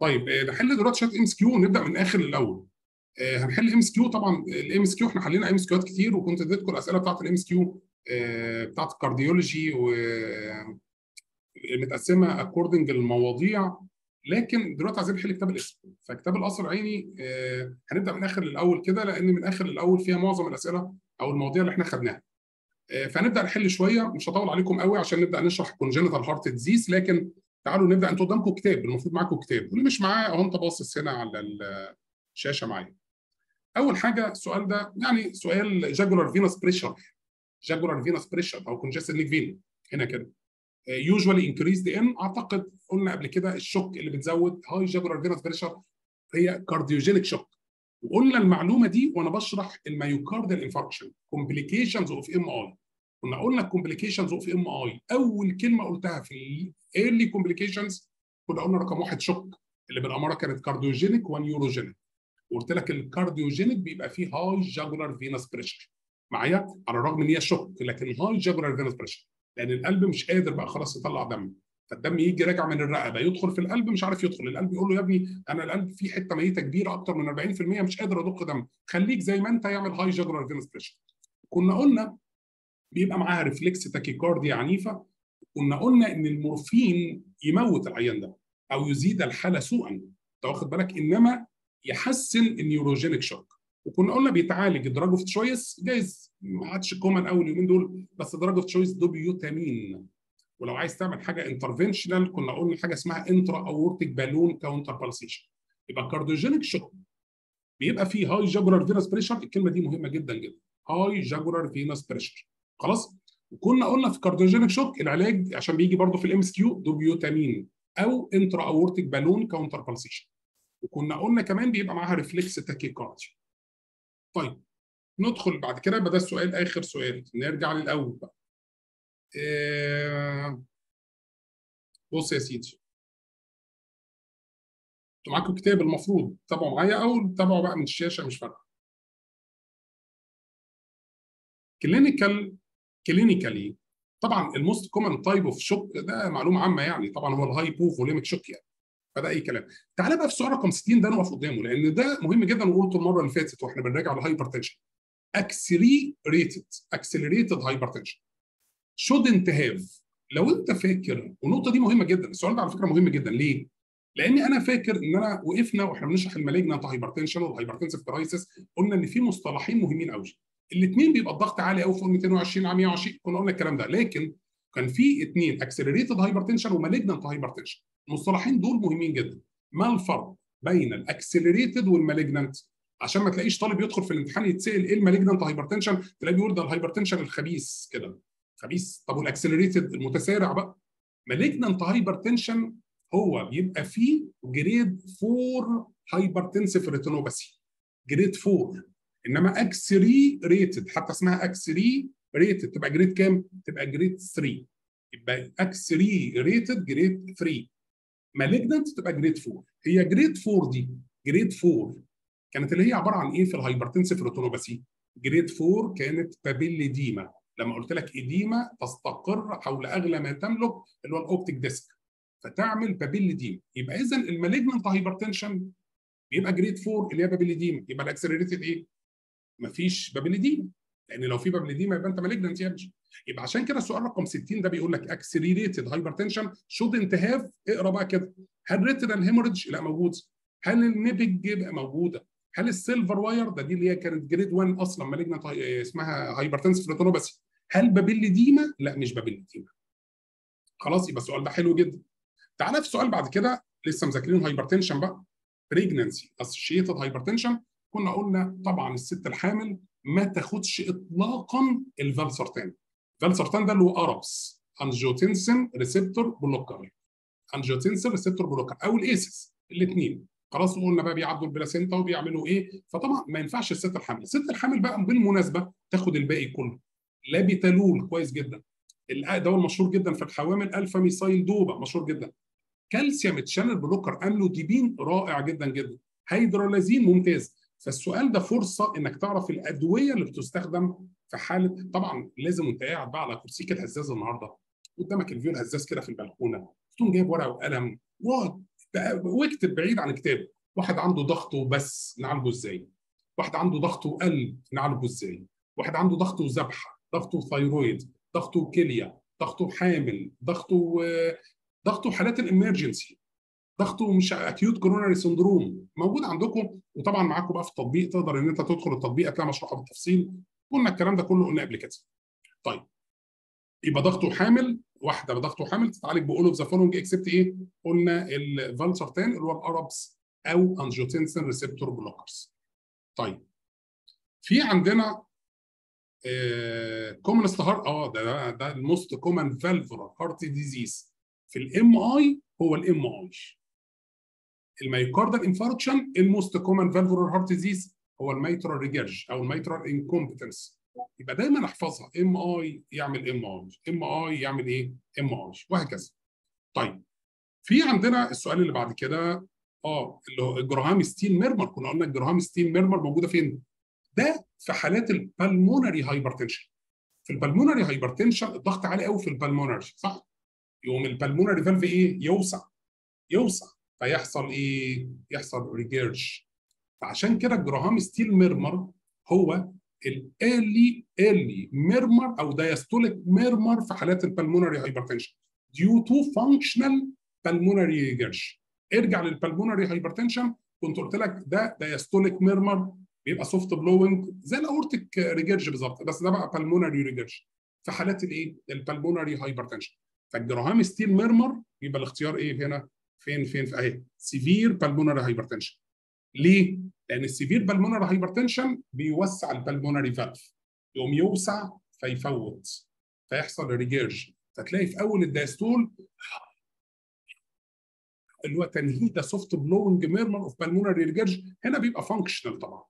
طيب آه، نحل دلوقتي شويه ام اس كيو ونبدا من اخر الاول آه، هنحل ام اس كيو طبعا الام اس كيو احنا حلينا ام اس كيوات كتير وكنت اديتكم الاسئله بتاعت الام اس كيو بتاعت الكارديولوجي و متقسمه اكوردنج للمواضيع لكن دلوقتي عايزين نحل كتاب الاسم فكتاب القصر العيني آه، هنبدا من اخر للاول كده لان من اخر للاول فيها معظم الاسئله او المواضيع اللي احنا خدناها آه، فهنبدا نحل شويه مش هطول عليكم قوي عشان نبدا نشرح كونجنتال هارت ديزيز لكن تعالوا نبدا انتوا قدامكم كتاب المفروض معاكم كتاب واللي مش معاه اهو انت باصص هنا على الشاشه معايا اول حاجه السؤال ده يعني سؤال جاجولار فينوس بريشر جاجولار فينوس بريشر او كونجستد نيك فين هنا كده يوجوالي انكريزد ان اعتقد قلنا قبل كده الشوك اللي بتزود هاي جاجولار فينوس بريشر هي كارديوجينيك شوك وقلنا المعلومه دي وانا بشرح الميوكاردال انفاركشن كومبليكيشنز اوف ام اي كنا قلنا كومبليكيشنز اوف ام اي اول كلمه قلتها في الايرلي كومبليكيشنز كنا قلنا رقم واحد شوك اللي بالاماره كانت كارديوجينيك ونيوروجينيك وقلت لك الكارديوجينيك بيبقى فيه هاي جاجولار فينوس بريشر معايا على الرغم ان هي شوك لكن هاي جاجولار فينوس بريشر لان القلب مش قادر بقى خلاص يطلع دم فالدم يجي راجع من الرقبه يدخل في القلب مش عارف يدخل القلب يقول له يا ابني انا القلب فيه حته ميته كبيره اكتر من 40% مش قادر اضخ دم خليك زي ما انت يعمل هاي جاجولار فينوس بريشر كنا قلنا بيبقى معاها ريفلكس تاكيكارديا عنيفه كنا قلنا ان المورفين يموت العيان ده او يزيد الحاله سوءا انت واخد بالك انما يحسن النيوروجينيك شوك وكنا قلنا بيتعالج دراج اوف تشويس جايز ما عادش كومن قوي اليومين دول بس دراج اوف تشويس دوبيوتامين ولو عايز تعمل حاجه انترفنشنال كنا قلنا حاجه اسمها انترا اورتيك بالون كاونتر بالسيشن يبقى الكارديوجينيك شوك بيبقى فيه هاي جاجولار فينوس بريشر الكلمه دي مهمه جدا جدا هاي جاجولار فينوس بريشر خلاص وكنا قلنا في كارديوجينيك شوك العلاج عشان بيجي برضه في الام اس كيو دوبيوتامين او انترا اورتيك بالون كاونتر بالسيشن وكنا قلنا كمان بيبقى معاها ريفلكس تاكيكارديا طيب ندخل بعد كده يبقى ده السؤال اخر سؤال نرجع للاول بقى إيه... بص يا سيدي انتوا معاكم كتاب المفروض تتابعوا معايا او تتابعوا بقى من الشاشه مش فارقه كلينيكال كلينيكالي طبعا الموست كومن تايب اوف شوك ده معلومه عامه يعني طبعا هو الهايبو فوليميك شوك يعني فده اي كلام تعالى بقى في السؤال رقم 60 ده نقف قدامه لان ده مهم جدا وقلته المره اللي فاتت واحنا بنراجع الهايبر تنشن اكسلريتد اكسلريتد هايبر تنشن shouldn't have لو انت فاكر والنقطه دي مهمه جدا السؤال ده على فكره مهم جدا ليه؟ لاني انا فاكر ان انا وقفنا واحنا بنشرح المالجنانت هايبرتنشن والهايبرتنسيف كرايسيس قلنا ان في مصطلحين مهمين قوي الاثنين بيبقى الضغط عالي قوي فوق 220 على 120 كنا قلنا الكلام ده لكن كان في اثنين اكسلريتد هايبرتنشن ومالجنانت هايبرتنشن المصطلحين دول مهمين جدا ما الفرق بين الاكسلريتد والمالجنانت عشان ما تلاقيش طالب يدخل في الامتحان يتسال ايه المالجنانت هايبرتنشن تلاقيه بيقول ده الهايبرتنشن الخبيث كده خبيث طب والاكسلريتد المتسارع بقى مالجنانت هايبرتنشن هو بيبقى فيه جريد 4 هايبرتنسيف ريتينوباثي جريد 4 انما اكس 3 ريتد حتى اسمها اكس 3 ريتد تبقى جريد كام؟ تبقى جريد 3 يبقى اكس 3 ريتد جريد 3 مالجنانت تبقى جريد 4 هي جريد 4 دي جريد 4 كانت اللي هي عباره عن ايه في الهايبرتنسيف ريتينوباثي؟ جريد 4 كانت بابيليديما لما قلت لك ايديما تستقر حول اغلى ما تملك اللي هو الاوبتيك ديسك فتعمل بابيليديما يبقى اذا المالجنانت هايبرتنشن بيبقى جريد 4 اللي هي بابيليديما يبقى الاكسلريتد ايه؟ مفيش بابيليديما لان لو في بابيليديما يبقى انت مالجنانت يا ابني يبقى عشان كده السؤال رقم 60 ده بيقول لك اكسلريتد هايبرتنشن شود انت هاف اقرا بقى كده هل ريتنال هيموريدج؟ لا موجود هل النبج يبقى موجوده هل السيلفر واير ده دي اللي هي كانت جريد 1 اصلا مالجنانت اسمها هايبرتنسيف ريتينوباثي هل بابيليديما؟ لا مش بابيليديما خلاص يبقى السؤال ده حلو جدا تعالى في سؤال بعد كده لسه مذاكرين هايبرتنشن بقى بريجننسي اسوشيتد هايبرتنشن كنا قلنا طبعا الست الحامل ما تاخدش اطلاقا الفالسرتان الفالسرتان ده اللي هو اربس انجيوتنسين ريسبتور بلوكر انجيوتنسين ريسبتور بلوكر او الايسس الاثنين خلاص قلنا بقى بيعدوا البلاسينتا وبيعملوا ايه فطبعا ما ينفعش الست الحامل الست الحامل بقى بالمناسبه تاخد الباقي كله لابيتالول كويس جدا الدواء المشهور جدا في الحوامل الفا ميثايل دوبا مشهور جدا كالسيوم تشانل بلوكر املوديبين رائع جدا جدا هيدرولازين ممتاز فالسؤال ده فرصه انك تعرف الادويه اللي بتستخدم في حاله طبعا لازم وانت قاعد بقى على كرسيك الهزاز النهارده قدامك الفيو الهزاز كده في البلكونه تكون جايب ورقه وقلم واقعد واكتب بعيد عن كتاب واحد عنده ضغط وبس نعالجه ازاي واحد عنده ضغط وقلب نعالجه ازاي واحد عنده ضغط وذبحه ضغطه ثايرويد ضغطه كليه ضغطه حامل ضغطه ضغطه حالات الامرجنسي ضغطه مش اكيوت كوروناري سندروم موجود عندكم وطبعا معاكم بقى في التطبيق تقدر ان انت تدخل التطبيق هتلاقي مشروحه بالتفصيل قلنا الكلام ده كله قلنا قبل كده طيب يبقى ضغطه حامل واحده بضغطه حامل تتعالج باول اوف ذا فولوينج اكسبت ايه؟ قلنا الفالسرتان اللي هو الاربس او انجيوتنسين ريسبتور بلوكرز. طيب في عندنا كومن ستهار اه ده ده الموست كومن فالفولار هارت ديزيز في الام اي هو الام اي الميوكاردال انفاركشن الموست كومن فالفولار هارت ديزيز هو الميترال ريجرج او الميترال انكومبتنس يبقى دايما احفظها ام اي يعمل ام اي ام اي يعمل ايه ام اي وهكذا طيب في عندنا السؤال اللي بعد كده اه اللي هو الجراهام ستين ميرمر كنا قلنا الجراهام ستين ميرمر موجوده فين ده في حالات البلمونري هايبرتنشن في البلمونري هايبرتنشن الضغط عالي قوي في البلمونري صح يقوم البلمونري فالف ايه يوسع يوسع فيحصل ايه يحصل ريجيرج فعشان كده الجراهام ستيل ميرمر هو الايرلي ايرلي ميرمر او دايستوليك ميرمر في حالات البلمونري هايبرتنشن ديو تو فانكشنال بالمونري ريجرج ارجع للبلمونري هايبرتنشن كنت قلت لك ده دايستوليك ميرمر بيبقى سوفت بلوينج زي الاورتيك ريجرج بالظبط بس ده بقى بالمونري ريجرج في حالات الايه البلمونري هايبرتنشن فالجراهام ستيل ميرمر يبقى الاختيار ايه هنا فين فين في اهي سيفير بالمونري هايبرتنشن ليه؟ لان السيفير بالمونري هايبرتنشن بيوسع البلمونري فالف يقوم يوسع فيفوت فيحصل ريجيرج فتلاقي في اول الدايستول اللي هو تنهيده سوفت بلوينج ميرمر اوف بالمونري ريجيرج هنا بيبقى فانكشنال طبعا.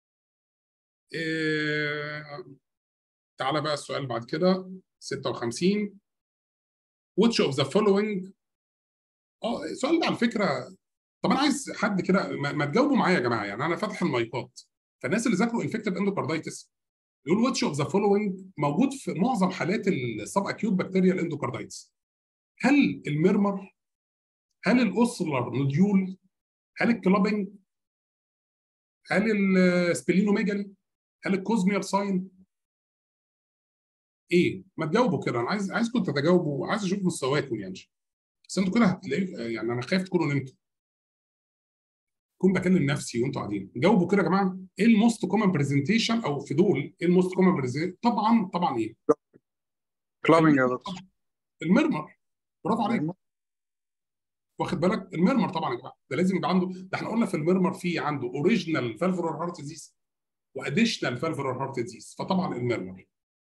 إيه... تعالى بقى السؤال بعد كده 56 which of the following اه السؤال ده على فكره طب انا عايز حد كده ما, ما تجاوبوا معايا يا جماعه يعني انا فاتح المايكات فالناس اللي ذاكروا انفكتيف اندوكاردايتس يقول واتش اوف ذا فولوينج موجود في معظم حالات السب اكيوت بكتيريا الاندوكاردايتس هل الميرمر هل الاوسلر نوديول هل الكلابنج هل السبلينوميجالي هل الكوزميال ساين ايه ما تجاوبوا كده انا عايز عايزكم تتجاوبوا عايز اشوف مستواكم يعني بس انتوا كده هتلاقوا يعني انا خايف تكونوا نمتوا كون بكلم نفسي وانتوا قاعدين جاوبوا كده يا جماعه ايه الموست كومن برزنتيشن او في دول ايه الموست كومن برزنتيشن طبعا طبعا ايه كلابنج يا دكتور المرمر برافو عليك واخد بالك المرمر طبعا يا جماعه ده لازم يبقى عنده ده احنا قلنا في المرمر في عنده اوريجينال فالفولار هارت ديزيز واديشنال فالفولار هارت ديزيز فطبعا المرمر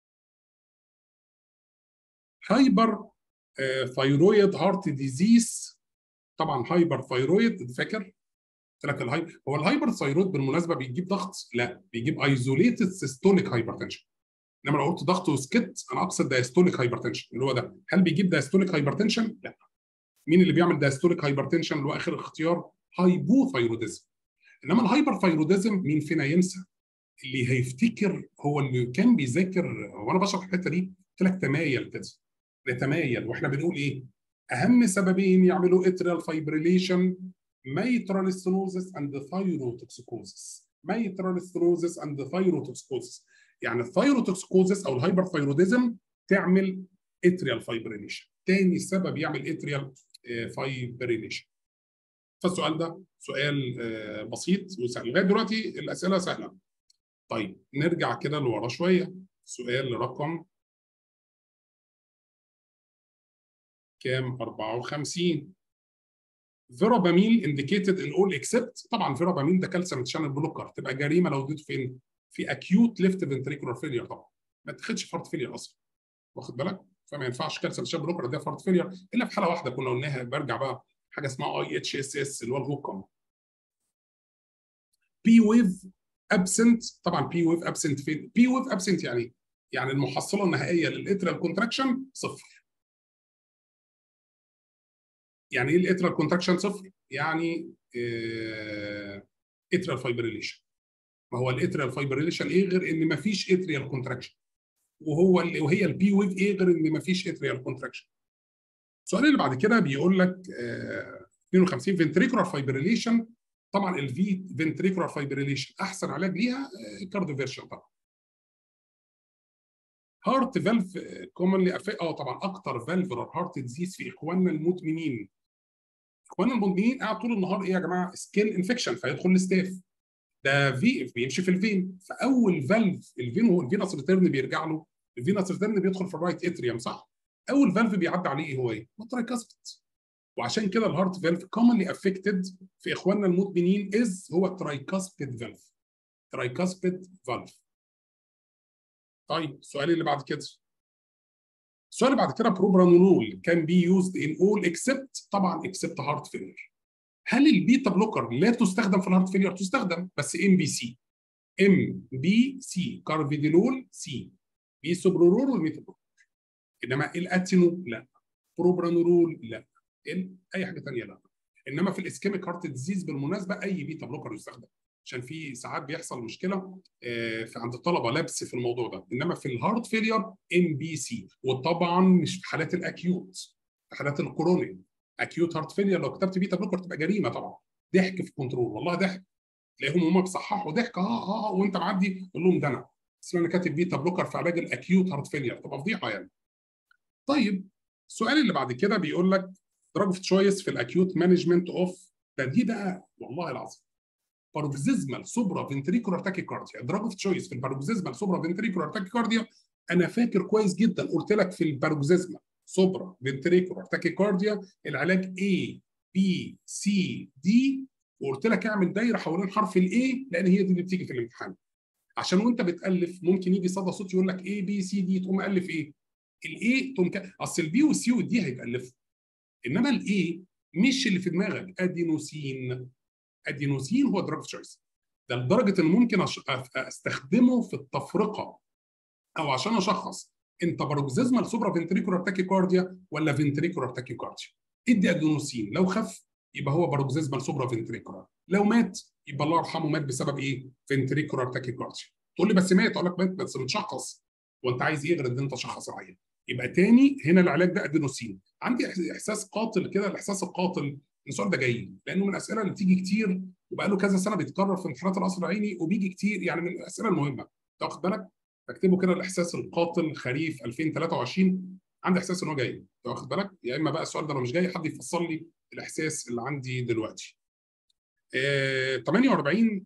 هايبر ثايرويد هارت ديزيز طبعا هايبر ثايرويد فاكر قلت لك الهاي هو الهايبر ثايرويد بالمناسبه بيجيب ضغط لا بيجيب ايزوليتد سيستوليك هايبرتنشن انما لو قلت ضغط وسكت انا اقصد دايستوليك هايبرتنشن اللي هو ده هل بيجيب دايستوليك هايبرتنشن لا مين اللي بيعمل دايستوليك هايبرتنشن اللي هو اخر اختيار هايبوثايروديزم انما الهايبر ثايروديزم مين فينا ينسى اللي هيفتكر هو اللي كان بيذاكر وانا بشرح الحته دي قلت لك تمايل كده نتمايل واحنا بنقول ايه اهم سببين يعملوا اتريال فايبريليشن mitral stenosis and thyrotoxicosis mitral stenosis and thyrotoxicosis يعني الثايروتوكسيكوزس او الهايبرثايروديزم تعمل اتريال فايبريليشن تاني سبب يعمل اتريال فايبريليشن فالسؤال ده سؤال بسيط وسهل لغايه دلوقتي الاسئله سهله طيب نرجع كده لورا شويه سؤال رقم كام 54 فيرابامين انديكيتد ان اول اكسبت طبعا فيرابامين ده كالسيوم شانل بلوكر تبقى جريمه لو اديته فين؟ في اكيوت ليفت فنتريكولار فيلير طبعا ما تاخدش في هارت فيلير اصلا واخد بالك؟ فما ينفعش كالسيوم شانل بلوكر ده في هارت فيلير الا في حاله واحده كنا قلناها برجع بقى حاجه اسمها اي اتش اس اس اللي هو الهوكم بي ويف ابسنت طبعا بي ويف ابسنت فين؟ بي ويف ابسنت يعني يعني المحصله النهائيه للاتريال كونتراكشن صفر يعني ايه الاترال كونتراكشن صفر؟ يعني اترال فايبريليشن ما هو الاترال فايبريليشن ايه غير ان ما فيش اتريال كونتراكشن وهو وهي البي ويف ايه غير ان ما فيش اتريال كونتراكشن السؤال اللي بعد كده بيقول لك 52 فنتريكولار فايبريليشن طبعا الفي فنتريكولار فايبريليشن احسن علاج ليها كارديوفيرشن طبعا هارت فالف كومنلي اه طبعا اكتر فالفولار هارت ديزيز في اخواننا المدمنين اخواننا المدمنين قاعد طول النهار ايه يا جماعه سكين انفكشن فيدخل الستاف ده في بيمشي في الفين فاول فالف الفين هو الفينس ريتيرن بيرجع له الفينس ريتيرن بيدخل في الرايت اتريوم صح اول فالف بيعدي عليه ايه هو ايه؟ الترايكاسبت وعشان كده الهارت فالف كومنلي افكتد في اخواننا المدمنين از هو الترايكاسبت فالف ترايكاسبت فالف طيب السؤال اللي بعد كده السؤال اللي بعد كده بروبرانولول كان بي يوزد ان اول اكسبت طبعا اكسبت هارت فيلير هل البيتا بلوكر لا تستخدم في الهارت فيلير تستخدم بس ام بي سي ام بي سي كارفيدينول سي بيسوبرولول والميتا بلوكر انما الاتينو لا بروبرانولول لا اي حاجه ثانيه لا انما في الاسكيميك هارت ديزيز بالمناسبه اي بيتا بلوكر يستخدم عشان في ساعات بيحصل مشكله في عند الطلبه لبس في الموضوع ده انما في الهارت فيلير ام بي سي وطبعا مش في حالات الاكيوت في حالات الكورونيك اكيوت هارت فيلير لو كتبت بيتا بلوكر تبقى جريمه طبعا ضحك في كنترول والله ضحك تلاقيهم هم بيصححوا ضحك اه اه اه وانت معدي قول لهم ده انا بس انا كاتب بيتا بلوكر في علاج الاكيوت هارت فيلير تبقى فضيحه يعني طيب السؤال اللي بعد كده بيقول لك دراج اوف تشويس في الاكيوت مانجمنت اوف ده دي بقى والله العظيم باروكسيزمال سوبرا فنتريكولار تاكيكارديا دراج اوف تشويس في الباروكسيزمال سوبرا فنتريكولار تاكيكارديا انا فاكر كويس جدا قلت لك في الباروكسيزمال سوبرا فنتريكولار تاكيكارديا العلاج A B C D وقلت لك اعمل دايره حوالين حرف الاي لان هي دي اللي بتيجي في الامتحان عشان وانت بتالف ممكن يجي صدى صوت يقول لك A B C D تقوم الف ايه الاي تقوم ك... اصل البي والسي والدي هيتالفوا انما الاي مش اللي في دماغك ادينوسين ادينوسين هو دراج تشويس ده لدرجه ان ممكن أش... استخدمه في التفرقه او عشان اشخص انت باروكسيزمال سوبرا فنتريكولار تاكيكارديا ولا فنتريكولار تاكيكارديا ادي ادينوسين لو خف يبقى هو باروكسيزمال سوبرا فنتريكولار لو مات يبقى الله يرحمه مات بسبب ايه فنتريكولار تاكيكارديا تقول لي بس مات اقول لك مات بس متشخص وانت عايز ايه غير ان انت تشخص العيان يبقى تاني هنا العلاج ده ادينوسين عندي احساس قاتل كده الاحساس القاتل السؤال ده جاي لانه من الاسئله اللي بتيجي كتير وبقى له كذا سنه بيتكرر في امتحانات القصر العيني وبيجي كتير يعني من الاسئله المهمه تاخد بالك بكتبه كده الاحساس القاتل خريف 2023 عندي احساس ان هو جاي واخد بالك يا اما بقى السؤال ده لو مش جاي حد يفصل لي الاحساس اللي عندي دلوقتي آه 48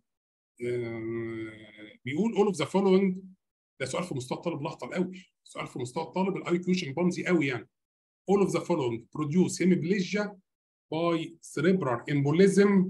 آه بيقول all of the following ده سؤال في مستوى الطالب الاخطر قوي سؤال في مستوى الطالب الاي كيو شمبانزي قوي يعني all of the following produce hemiplegia by cerebral embolism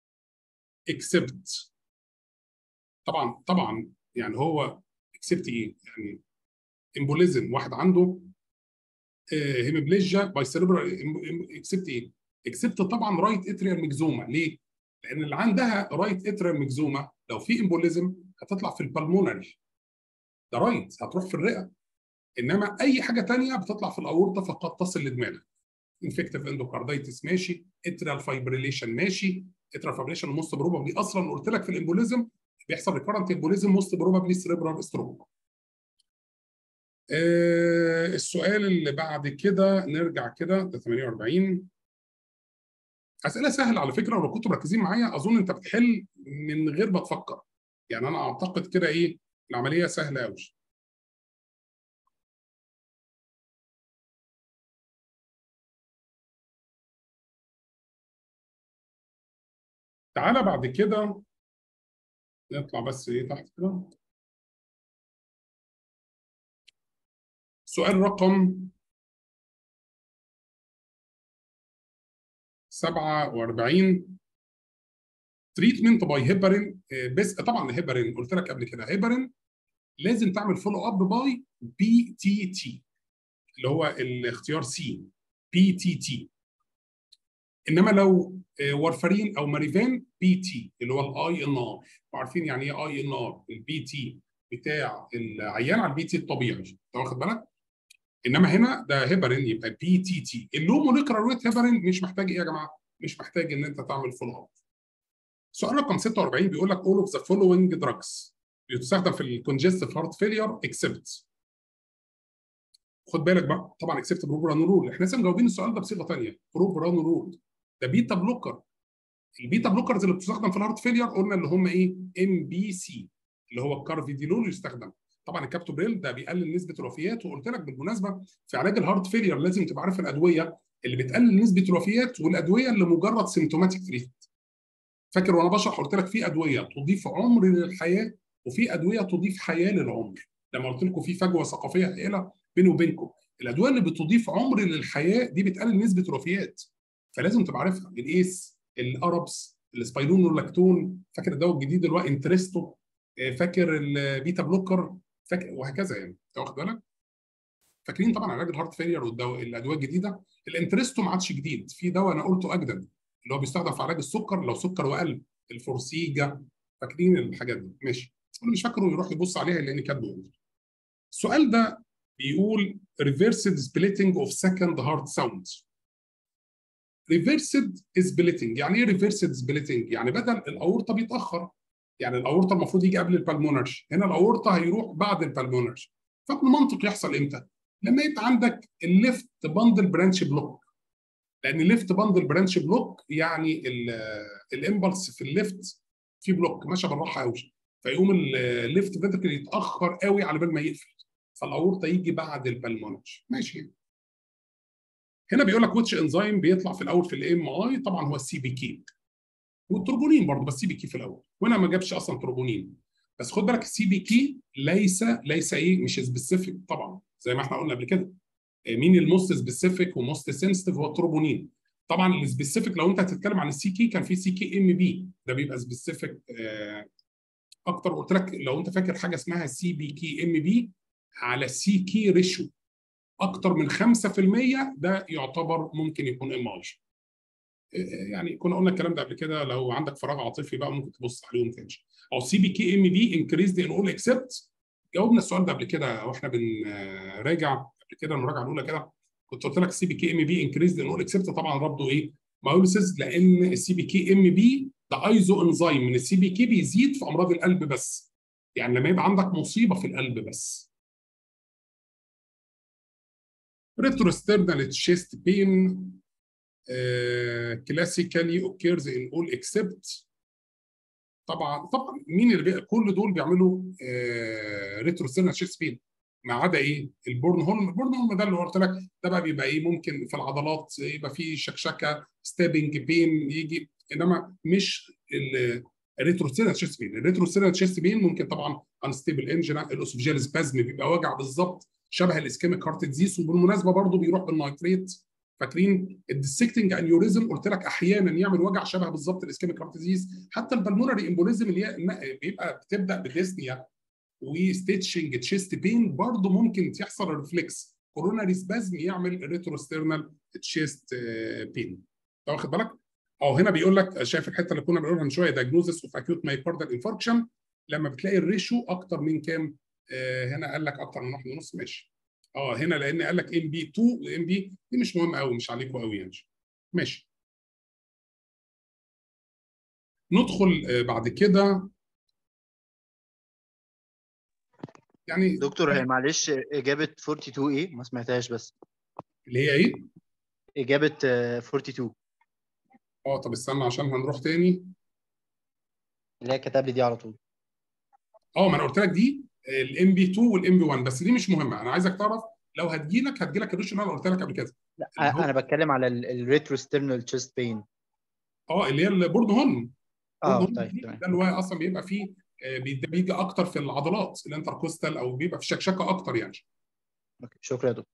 except طبعا طبعا يعني هو except ايه يعني embolism واحد عنده هيمبليجيا باي cerebral except ايه except طبعا رايت اتريال ميكزوما ليه لان اللي عندها رايت اتريال ميكزوما لو في امبوليزم هتطلع في البلمونري ده رايت هتروح في الرئه انما اي حاجه ثانيه بتطلع في الاورطه فقد تصل لدماغك انفكتيف اندوكاردايتس ماشي اتريال فايبريليشن ماشي اتريال فايبريليشن موست بروبابلي اصلا قلت لك في الامبوليزم بيحصل ريكورنت امبوليزم موست بروبابلي سيريبرال ستروك آه السؤال اللي بعد كده نرجع كده ده 48 اسئله سهله على فكره ولو كنتوا مركزين معايا اظن انت بتحل من غير ما تفكر يعني انا اعتقد كده ايه العمليه سهله قوي تعالى بعد كده نطلع بس ايه تحت كده سؤال رقم 47 تريتمنت باي هيبرين بس طبعا هيبرين قلت لك قبل كده هيبرين لازم تعمل فولو اب باي بي تي تي اللي هو الاختيار سي بي تي تي انما لو وارفرين او ماريفان بي تي اللي هو الاي ان ار عارفين يعني ايه اي ان ار البي تي بتاع العيان على البي تي الطبيعي انت واخد بالك انما هنا ده هيبرين يبقى بي تي تي اللو موليكولار ويت هيبرين مش محتاج ايه يا جماعه مش محتاج ان انت تعمل فولو اب سؤال رقم 46 بيقول لك all of the following drugs بتستخدم في الكونجستيف هارت فيلير اكسبت خد بالك بقى طبعا اكسبت بروبرانولول احنا لسه مجاوبين السؤال ده بصيغه ثانيه بروبرانولول ده بيتا بلوكر البيتا بلوكرز اللي بتستخدم في الهارت فيلير قلنا اللي هم ايه ام بي سي اللي هو الكارفيديلول يستخدم طبعا الكابتوبريل ده بيقلل نسبه الوفيات وقلت لك بالمناسبه في علاج الهارت فيلير لازم تبقى عارف الادويه اللي بتقلل نسبه الوفيات والادويه اللي مجرد سيمتوماتيك تريتمنت فاكر وانا بشرح قلت لك في ادويه تضيف عمر للحياه وفي ادويه تضيف حياه للعمر لما قلت لكم في فجوه ثقافيه هائله بيني وبينكم الادويه اللي بتضيف عمر للحياه دي بتقلل نسبه الوفيات فلازم تبقى عارفها الايس الاربس السبايرونولاكتون فاكر الدواء الجديد اللي هو انترستو فاكر البيتا بلوكر فاكر وهكذا يعني انت واخد بالك فاكرين طبعا علاج الهارت فيلير والدواء الادويه الجديده الانترستو ما عادش جديد في دواء انا قلته اجدد اللي هو بيستخدم في علاج السكر لو سكر وقلب الفورسيجا فاكرين الحاجات دي ماشي انا مش فاكره يروح يبص عليها لاني كاتبه السؤال ده بيقول reversed splitting of second heart sound reversed splitting يعني ايه reversed splitting يعني بدل الاورطه بيتاخر يعني الاورطه المفروض يجي قبل البلمونرج هنا الاورطه هيروح بعد البلمونرج فالمنطق يحصل امتى لما يبقى عندك الليفت باندل برانش بلوك لان الليفت باندل برانش بلوك يعني الامبلس في الليفت في بلوك ماشيه بالراحه قوي فيقوم الليفت فنتركل يتاخر قوي على بال ما يقفل فالاورطه يجي بعد البلمونج ماشي هنا بيقول لك ويتش انزيم بيطلع في الاول في الام اي طبعا هو السي بي كي والتروبونين برضه بس سي بي كي في الاول وهنا ما جابش اصلا تروبونين بس خد بالك السي بي كي ليس ليس ايه مش سبيسيفيك طبعا زي ما احنا قلنا قبل كده مين الموست سبيسيفيك وموست سنسيتيف هو التروبونين طبعا السبيسيفيك لو انت هتتكلم عن السي كي كان في سي كي ام بي ده بيبقى سبيسيفيك آه اكتر قلت لك لو انت فاكر حاجه اسمها سي بي كي ام بي على سي كي ريشيو اكتر من 5% ده يعتبر ممكن يكون ام اي يعني كنا قلنا الكلام ده قبل كده لو عندك فراغ عاطفي بقى ممكن تبص عليهم تاني او سي بي كي ام بي انكريزد ان اول اكسبت جاوبنا السؤال ده قبل كده واحنا بنراجع قبل كده المراجعه الاولى كده كنت قلت لك السي بي كي ام بي انكريزد ان اول اكسبت طبعا ربطه ايه؟ مايوليسيس لان السي بي كي ام بي ده ايزو انزيم من السي بي كي بيزيد في امراض القلب بس يعني لما يبقى عندك مصيبه في القلب بس retrosternal chest pain uh, classically occurs in all except طبعا طبعا مين اللي بي... كل دول بيعملوا ريتروسترنال تشيست بين ما عدا ايه البورن هولم البورن هولم ده اللي قلت لك ده بقى بيبقى ايه ممكن في العضلات يبقى فيه شكشكه ستابنج بين يجي انما مش الريتروسترنال تشيست بين الريتروسترنال تشيست بين ممكن طبعا انستيبل انجنا الاسوفجيال سبازم بيبقى وجع بالظبط شبه الاسكيميك هارت ديزيز وبالمناسبه برضه بيروح بالنايتريت فاكرين الديسكتنج انيوريزم قلت لك احيانا يعمل وجع شبه بالظبط الاسكيميك هارت ديزيز حتى البلمونري امبوليزم اللي هي بيبقى بتبدا بديسنيا وستيتشنج تشيست بين برضه ممكن يحصل ريفلكس كوروناري سبازم يعمل ريتروسترنال تشيست بين واخد بالك؟ او هنا بيقول لك شايف الحته اللي كنا بنقولها من شويه دايجنوزس اوف اكيوت مايكاردال انفاركشن لما بتلاقي الريشيو اكتر من كام؟ آه هنا قال لك اكتر من واحد ونص ماشي اه هنا لان قال لك ام بي 2 الام بي دي مش مهم قوي مش عليكم قوي يعني ماشي ندخل آه بعد كده يعني دكتور هي معلش اجابه 42 ايه ما سمعتهاش بس اللي هي ايه اجابه 42 اه طب استنى عشان هنروح تاني اللي هي كتب لي دي على طول اه ما انا قلت لك دي الام بي 2 والام بي 1 بس دي مش مهمه انا عايزك تعرف لو هتجي لك هتجي لك الريشيو اللي انا قلت لك قبل كده لا انا بتكلم على الريتروسترنال تشيست بين اه اللي هي البورد هولم اه طيب تمام ده اللي هو اصلا بيبقى فيه بيجي اكتر في العضلات الانتركوستال او بيبقى في شكشكه اكتر يعني اوكي شكرا يا دكتور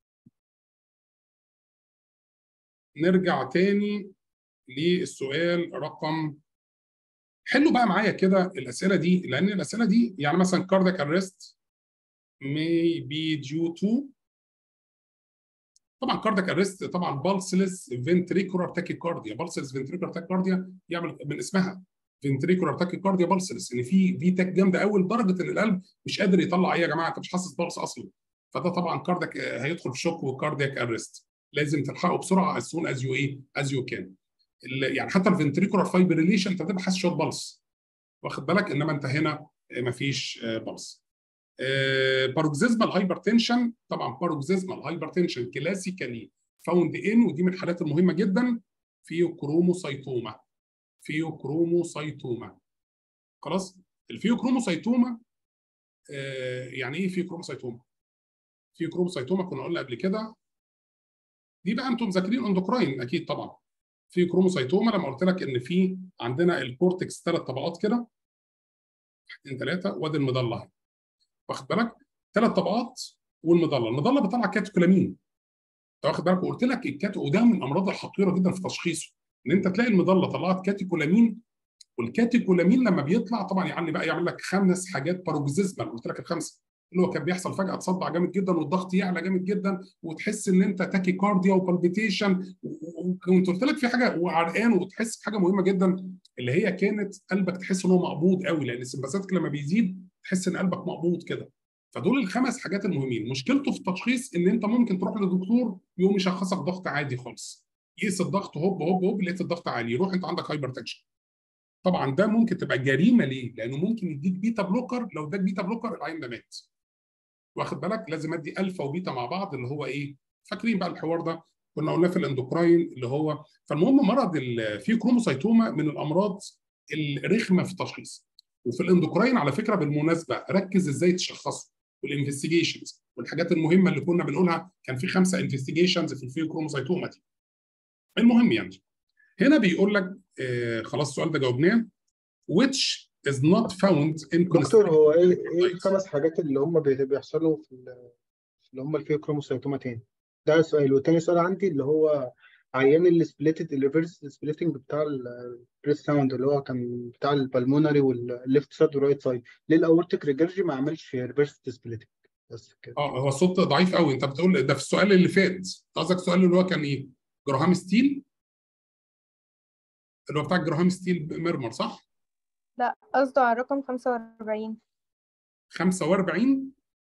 نرجع تاني للسؤال رقم حلوا بقى معايا كده الاسئله دي لان الاسئله دي يعني مثلا cardiac arrest may be due to طبعا cardiac arrest طبعا pulseless ventricular tachycardia pulseless ventricular tachycardia يعمل من اسمها ventricular tachycardia pulseless ان في في تاك جامده قوي لدرجه ان القلب مش قادر يطلع ايه يا جماعه انت مش حاسس بلس اصلا فده طبعا كاردياك هيدخل في شوك وكاردياك ارست لازم تلحقه بسرعه as soon as you ايه as you can يعني حتى الفنتريكولار فايبريليشن انت بتبقى حاسس شويه بلس واخد بالك انما انت هنا مفيش بلس باروكسيزمال هايبرتنشن طبعا باروكسيزمال هايبرتنشن كلاسيكالي فاوند ان ودي من الحالات المهمه جدا فيوكروموسايتوما فيوكروموسايتوما خلاص الفيوكروموسايتوما آه يعني ايه فيوكروموسايتوما فيوكروموسايتوما كنا قلنا قبل كده دي بقى انتم مذاكرين اندوكراين اكيد طبعا في كروموسايتوما لما قلت لك ان في عندنا الكورتكس ثلاث طبقات كده اثنين ثلاثه وادي المظله اهي واخد بالك ثلاث طبقات والمظله المظله بتطلع كاتوكولامين انت واخد بالك وقلت لك الكاتو وده من الامراض الخطيره جدا في تشخيصه ان انت تلاقي المظله طلعت كاتيكولامين والكاتيكولامين لما بيطلع طبعا يعني بقى يعمل لك خمس حاجات باروكسيزمال قلت لك الخمسه اللي هو كان بيحصل فجاه تصدع جامد جدا والضغط يعلى جامد جدا وتحس ان انت تاكي كارديا وبالبيتيشن وكنت قلت لك في حاجه وعرقان وتحس بحاجه مهمه جدا اللي هي كانت قلبك تحس ان هو مقبوض قوي لان السمباثيك لما بيزيد تحس ان قلبك مقبوض كده فدول الخمس حاجات المهمين مشكلته في التشخيص ان انت ممكن تروح لدكتور يقوم يشخصك ضغط عادي خالص يقيس الضغط هوب هوب هوب لقيت الضغط عالي يروح انت عندك هايبر تنشن طبعا ده ممكن تبقى جريمه ليه؟ لانه ممكن يديك بيتا بلوكر لو اداك بيتا بلوكر العين ده مات واخد بالك لازم ادي الفا وبيتا مع بعض اللي هو ايه فاكرين بقى الحوار ده كنا قلناه في الاندوكراين اللي هو فالمهم مرض في كروموسايتوما من الامراض الرخمه في التشخيص وفي الاندوكراين على فكره بالمناسبه ركز ازاي تشخصه والانفستيجيشنز والحاجات المهمه اللي كنا بنقولها كان في خمسه انفستيجيشنز في الفيو كروموسايتوما دي المهم يعني هنا بيقول لك آه خلاص السؤال ده جاوبناه which is not found in دكتور هو ايه ايه الخمس حاجات اللي هم بي- بيحصلوا في ال- اللي هم اللي فيه كروموسايتوما تاني ده سؤال والتاني سؤال عندي اللي هو عيان السبليتد الريفرس سبليتنج بتاع البريس ساوند اللي هو كان بتاع البلمونري والليفت سايد والرايت سايد ليه الاورتيك ريجرجي ما عملش ريفرس سبليتنج بس كده اه هو الصوت ضعيف قوي انت بتقول ده في السؤال اللي فات قصدك السؤال اللي هو كان ايه؟ جراهام ستيل اللي هو بتاع جراهام ستيل ميرمر صح؟ لا قصده على رقم 45 45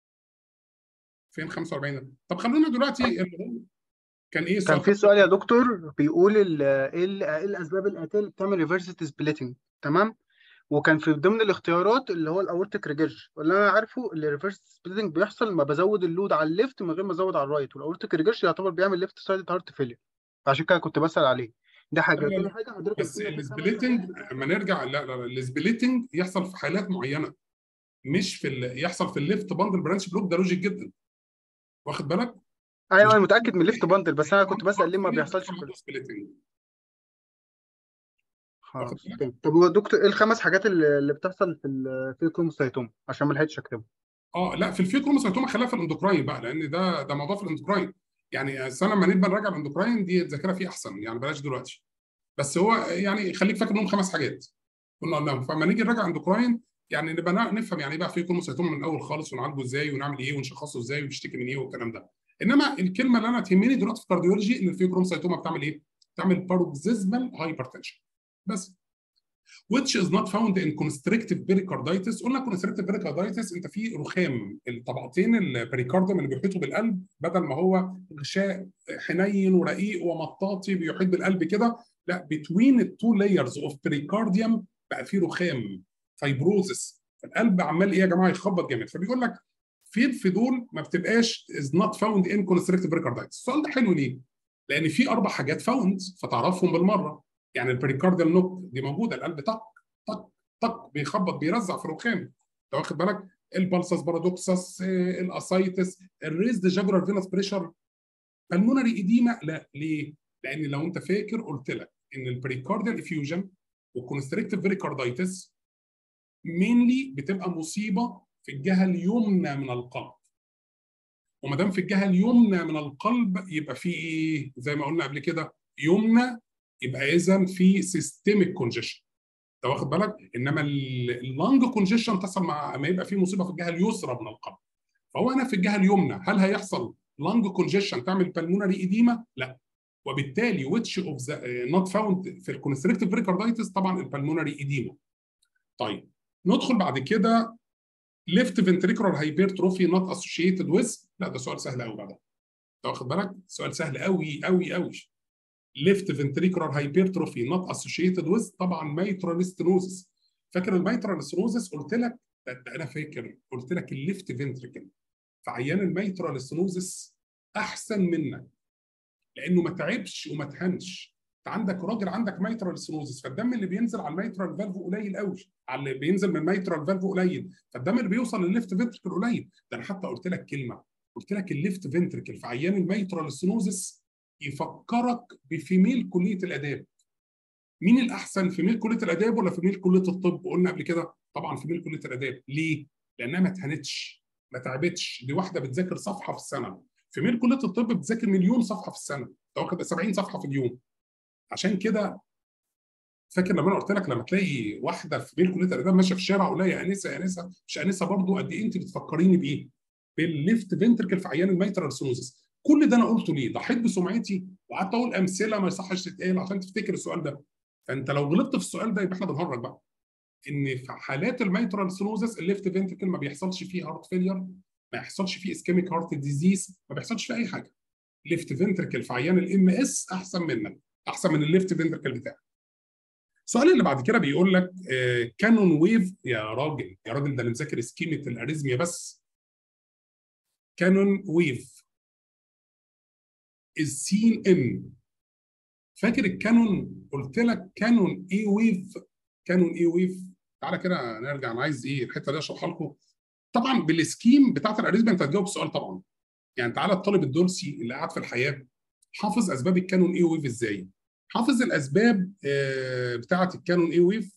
فين 45 ده؟ طب خلونا دلوقتي اللي هو كان ايه كان السؤال في سؤال يا دكتور بيقول ال- ايه ال- إيه الاسباب الاتيه اللي بتعمل ريفرس سبليتنج تمام وكان في ضمن الاختيارات اللي هو الاورتيك ريجرج واللي انا عارفه الريفرس سبليتنج بيحصل لما بزود اللود على الليفت من غير ما ازود على الرايت والاورتيك ريجرج يعتبر بيعمل ليفت سايد هارت فيلير عشان كده كنت بسال عليه ده حاجه لا، لا، تاني لا. حاجه حضرتك بس قلت لنا في خمس السبليتنج حاجات لما نرجع لا لا لا السبليتنج يحصل في حالات معينه مش في ال... يحصل في الليفت باندل برانش بلوك ده لوجيك جدا واخد بالك؟ ايوه انا متاكد من الليفت باندل بس انا كنت بسال ليه ما بيحصلش في ال- سبليتنج خلاص بالك؟ تمام. طب هو دكتور ايه الخمس حاجات اللي اللي بتحصل في ال- في الكروموسايتوم عشان ما لحقتش اكتبه اه لا في الفيوكروموسايتوما خليها في الاندوكراين بقى لان ده ده موضوع في الاندوكراين يعني السنه لما نبقى نراجع الاندوكراين دي الذاكره فيه احسن يعني بلاش دلوقتي بس هو يعني خليك فاكر انهم خمس حاجات كنا قلناهم فلما نيجي نراجع اندوكراين يعني نبقى نا- نفهم يعني ايه بقى فيوكروموسايتوما من الاول خالص ونعالجه ازاي ونعمل ايه ونشخصه ازاي وبيشتكي من ايه والكلام ده انما الكلمه اللي انا تهمني دلوقتي في الكارديولوجي ان الفيوكروموسايتوما بتعمل ايه؟ بتعمل باروكسيزمال هايبرتنشن بس which is not found in constrictive pericarditis قلنا constrictive pericarditis انت في رخام الطبقتين البريكارديوم اللي بيحيطوا بالقلب بدل ما هو غشاء حنين ورقيق ومطاطي بيحيط بالقلب كده لا between the two layers of pericardium بقى في رخام فايبروزس القلب عمال ايه يا جماعه يخبط جامد فبيقول لك فين في دول ما بتبقاش is not found in constrictive pericarditis السؤال ده حلو ليه؟ لان في اربع حاجات فاوند فتعرفهم بالمره يعني البريكارديال نوك دي موجوده القلب طق طق طق بيخبط بيرزع في الرخام انت واخد بالك البلسس بارادوكسس آه، الاسايتس الريزد جاجولار فينس بريشر بالمونري ايديما لا ليه؟ لان لو انت فاكر قلت لك ان البريكارديال افيوجن والكونستريكتيف بريكاردايتس مينلي بتبقى مصيبه في الجهه اليمنى من القلب وما دام في الجهه اليمنى من القلب يبقى في ايه؟ زي ما قلنا قبل كده يمنى يبقى اذا في سيستميك كونجيشن انت واخد بالك انما اللانج كونجيشن تحصل مع ما يبقى في مصيبه في الجهه اليسرى من القلب فهو انا في الجهه اليمنى هل هيحصل لانج كونجيشن تعمل بالمونري ايديما لا وبالتالي which of the uh, not found في الكونستريكتيف بريكاردايتس طبعا البلمونري ايديما طيب ندخل بعد كده left ventricular hypertrophy not associated with لا ده سؤال سهل قوي بقى ده انت واخد بالك سؤال سهل قوي قوي قوي left ventricular hypertrophy not associated with طبعا mitral stenosis فاكر الميترال stenosis قلت لك ده ده انا فاكر قلت لك الليفت فنتريكل في عيان الميترال stenosis احسن منك لانه ما تعبش وما تهنش انت عندك راجل عندك ميترال سينوزس فالدم اللي بينزل على الميترال فالف قليل قوي على اللي بينزل من الميترال فالف قليل فالدم اللي بيوصل للليفت فنتركل قليل ده انا حتى قلت لك كلمه قلت لك الليفت فنتركل في عيان الميترال سينوزس يفكرك بفيميل كليه الاداب مين الاحسن فيميل كليه الاداب ولا فيميل كليه الطب قلنا قبل كده طبعا فيميل كليه الاداب ليه لانها ما اتهنتش ما تعبتش دي واحده بتذاكر صفحه في السنه فيميل كليه الطب بتذاكر مليون صفحه في السنه ده واخد 70 صفحه في اليوم عشان كده فاكر لما انا قلت لك لما تلاقي واحده في بين كليه الاداب ماشيه في الشارع اقول لها يا انسه يا انسه مش انسه برضه قد ايه انت بتفكريني بايه؟ بالليفت فنتركل في عيان الميترال سينوزس كل ده انا قلته ليه؟ ضحيت بسمعتي وقعدت اقول امثله ما يصحش تتقال عشان تفتكر السؤال ده فانت لو غلطت في السؤال ده يبقى احنا بنهرج بقى ان في حالات الميترال سينوزس الليفت فنتركل ما بيحصلش فيه هارت فيلير ما يحصلش فيه اسكيميك هارت ديزيز ما بيحصلش فيه اي حاجه ليفت فنتركل في عيان الام اس احسن منك احسن من الليفت فنتركل بتاعك السؤال اللي بعد كده بيقول لك آه كانون ويف يا راجل يا راجل ده اللي مذاكر سكيمه الاريزميا بس كانون ويف is seen in فاكر الكانون قلت لك كانون اي ويف كانون اي ويف تعالى كده نرجع انا عايز ايه الحته دي اشرحها لكم طبعا بالسكيم بتاعت الاريزميا انت هتجاوب السؤال طبعا يعني تعالى الطالب الدرسي اللي قاعد في الحياه حافظ اسباب الكانون اي ويف ازاي حافظ الاسباب بتاعه الكانون اي ويف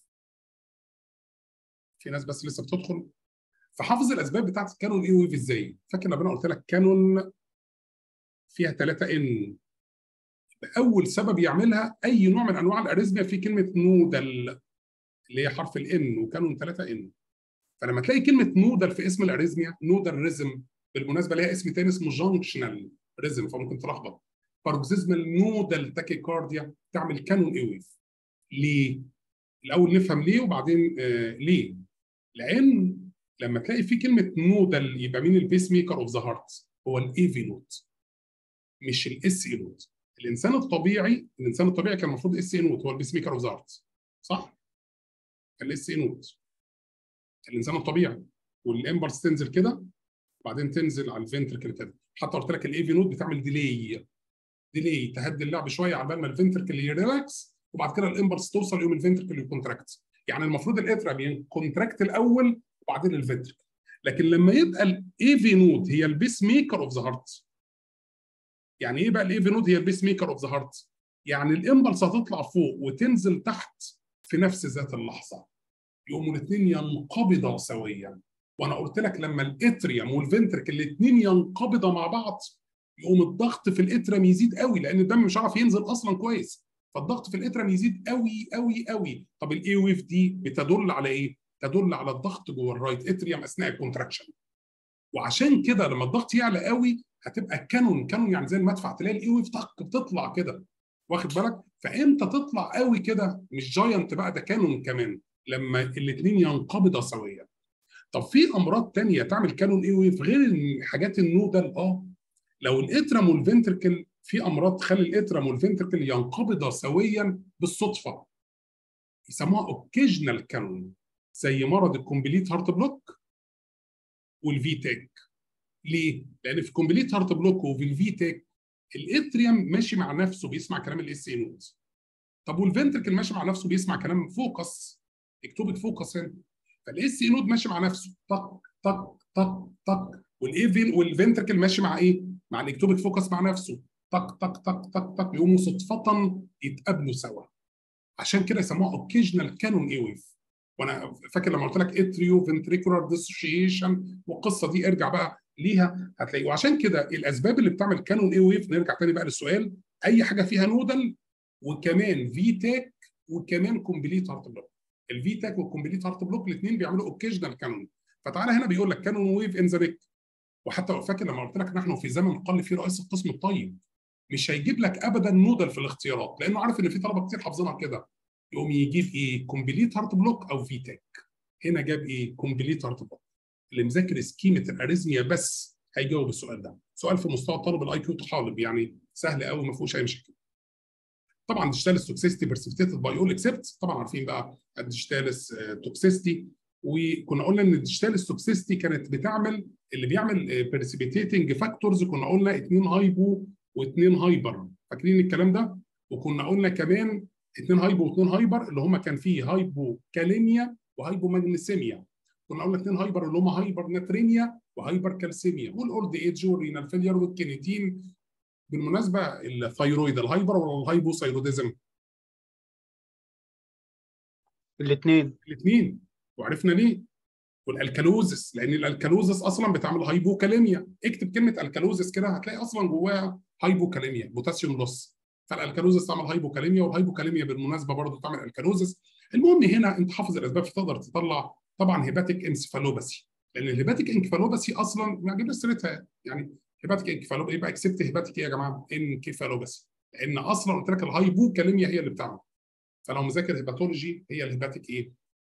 في ناس بس لسه بتدخل فحافظ الاسباب بتاعه الكانون اي ويف ازاي فاكر لما انا قلت لك كانون فيها 3 ان اول سبب يعملها اي نوع من انواع الاريزميا في كلمه نودل اللي هي حرف الان وكانون 3 ان فلما تلاقي كلمه نودل في اسم الاريزميا نودل ريزم بالمناسبه ليها اسم تاني اسمه جانكشنال ريزم فممكن تلخبط باركسيزمال نودال تاكيكارديا تعمل كانون اي ويف ليه؟ الاول نفهم ليه وبعدين آه ليه؟ لان لما تلاقي في كلمه نودال يبقى مين البيس ميكر اوف ذا هارت؟ هو الاي في نود مش الاس اي نود الانسان الطبيعي الانسان الطبيعي كان المفروض اس اي نود هو البيس ميكر اوف ذا هارت صح؟ كان الاس اي نود الانسان الطبيعي والامبلس تنزل كده وبعدين تنزل على الفنتركل كده حتى قلت لك الاي في نود بتعمل ديلي ديلي تهدي اللعب شويه على بال ما الفنتركل يريلاكس وبعد كده الامبلس توصل يوم الفنتركل يكونتراكت يعني المفروض الاترا بيكونتراكت الاول وبعدين الفنتركل لكن لما يبقى الاي في نود هي البيس ميكر اوف ذا هارت يعني ايه بقى الاي في نود هي البيس ميكر اوف ذا هارت يعني الامبلس هتطلع فوق وتنزل تحت في نفس ذات اللحظه يقوموا الاثنين ينقبضا سويا وانا قلت لك لما الاتريوم والفنتركل الاثنين ينقبضا مع بعض يقوم الضغط في الاترم يزيد قوي لان الدم مش عارف ينزل اصلا كويس فالضغط في الاترم يزيد قوي قوي قوي طب الاي ويف دي بتدل على ايه تدل على الضغط جوه الرايت اتريوم اثناء الكونتراكشن وعشان كده لما الضغط يعلى قوي هتبقى كانون كانون يعني زي المدفع تلاقي الاي ويف طق بتطلع كده واخد بالك فامتى تطلع قوي كده مش جاينت بقى ده كانون كمان لما الاثنين ينقبضا سويا طب في امراض تانية تعمل كانون اي ويف غير حاجات النودل اه لو الاترم والفنتركل في امراض تخلي الاترم والفنتركل ينقبضا سويا بالصدفه يسموها اوكيجنال كانون زي مرض الكومبليت هارت بلوك والفي تاك ليه؟ لان في كومبليت هارت بلوك وفي الفي تاك الاتريوم ماشي مع نفسه بيسمع كلام الاس اي نود طب والفنتركل ماشي مع نفسه بيسمع كلام فوكس اكتوبك فوكس هنا فالاس اي نود ماشي مع نفسه طق طق طق طق والايفين والفنتركل ماشي مع ايه؟ مع الاكتوبك فوكس مع نفسه طق طق طق طق طق يقوموا صدفه يتقابلوا سوا عشان كده يسموها اوكيجنال كانون اي ويف وانا فاكر لما قلت لك اتريو فنتريكولار ديسوشيشن والقصه دي ارجع بقى ليها هتلاقي وعشان كده الاسباب اللي بتعمل كانون اي ويف نرجع تاني بقى للسؤال اي حاجه فيها نودل وكمان في تاك وكمان كومبليت هارت بلوك الفي تاك والكومبليت هارت بلوك الاثنين بيعملوا اوكيجنال كانون فتعالى هنا بيقول لك كانون ويف ان ذا نيك وحتى فاكر لما قلت لك نحن في زمن قل فيه رئيس القسم الطيب مش هيجيب لك ابدا نودل في الاختيارات لانه عارف ان في طلبه كتير حافظينها كده يقوم يجيب ايه كومبليت هارت بلوك او في تاك هنا جاب ايه كومبليت هارت بلوك اللي مذاكر سكيمه الاريزميا بس هيجاوب السؤال ده سؤال في مستوى طالب الاي كيو طالب يعني سهل قوي ما فيهوش اي مشاكل طبعا ديجيتالس توكسيستي برسبتيتد باي اول اكسبت طبعا عارفين بقى الديجيتالس توكسيستي وكنا قلنا ان الديجيتالس توكسيستي كانت بتعمل اللي بيعمل برسبيتيتنج فاكتورز كنا قلنا اثنين هايبو واثنين هايبر فاكرين الكلام ده؟ وكنا قلنا كمان اثنين هايبو واثنين هايبر اللي هم كان فيه هايبو كاليميا وهايبو ماجنيسيميا كنا قلنا اثنين هايبر اللي هم هايبر ناتريميا وهايبر كالسيميا والاولد ايج والرينال فيلير والكينيتين بالمناسبه الثايرويد الهايبر ولا الهايبوثايروديزم؟ الاثنين الاثنين وعرفنا ليه والالكالوزس لان الالكالوزس اصلا بتعمل هايبوكاليميا اكتب كلمه الكالوزس كده هتلاقي اصلا جواها هايبوكاليميا بوتاسيوم لوس فالالكالوزس تعمل هايبوكاليميا والهايبوكاليميا بالمناسبه برضه تعمل الكالوزس المهم هنا انت حافظ الاسباب فتقدر تطلع طبعا هيباتيك انسفالوباسي لان الهيباتيك انكفالوباسي اصلا ما جبنا سيرتها يعني هيباتيك انكفالوباسي يبقى اكسبت هيباتيك ايه يا جماعه؟ انكفالوباسي لان اصلا قلت لك الهايبوكاليميا هي اللي بتعمل فلو مذاكر هيباتولوجي هي الهيباتيك ايه؟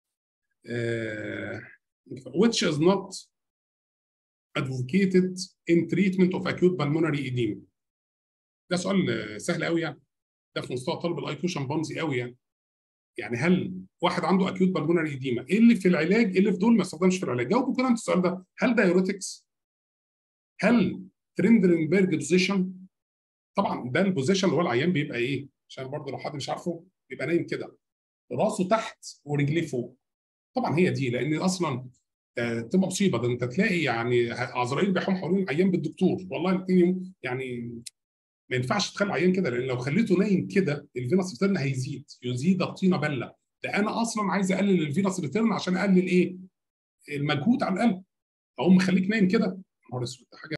آه which is not advocated in treatment of acute pulmonary edema. ده سؤال سهل قوي يعني. ده في مستوى طالب الاي كيو شمبانزي قوي يعني. يعني هل واحد عنده acute pulmonary edema ايه اللي في العلاج ايه اللي في دول ما يستخدمش في العلاج؟ جاوبوا كده انت السؤال ده هل دايوريتكس؟ هل ترندلنبرج بوزيشن؟ طبعا ده البوزيشن اللي هو العيان بيبقى ايه؟ عشان برضه لو حد مش عارفه بيبقى نايم كده راسه تحت ورجليه فوق. طبعا هي دي لان اصلا تبقى مصيبه ده انت تلاقي يعني عزرائيل بيحوم حوالين العيان بالدكتور والله الاثنين يعني ما ينفعش تخلي عيان كده لان لو خليته نايم كده الفينوس ريتيرن هيزيد يزيد الطينه بله ده انا اصلا عايز اقلل الفينوس ريتيرن عشان اقلل ايه؟ المجهود على القلب اقوم مخليك نايم كده نهار اسود حاجه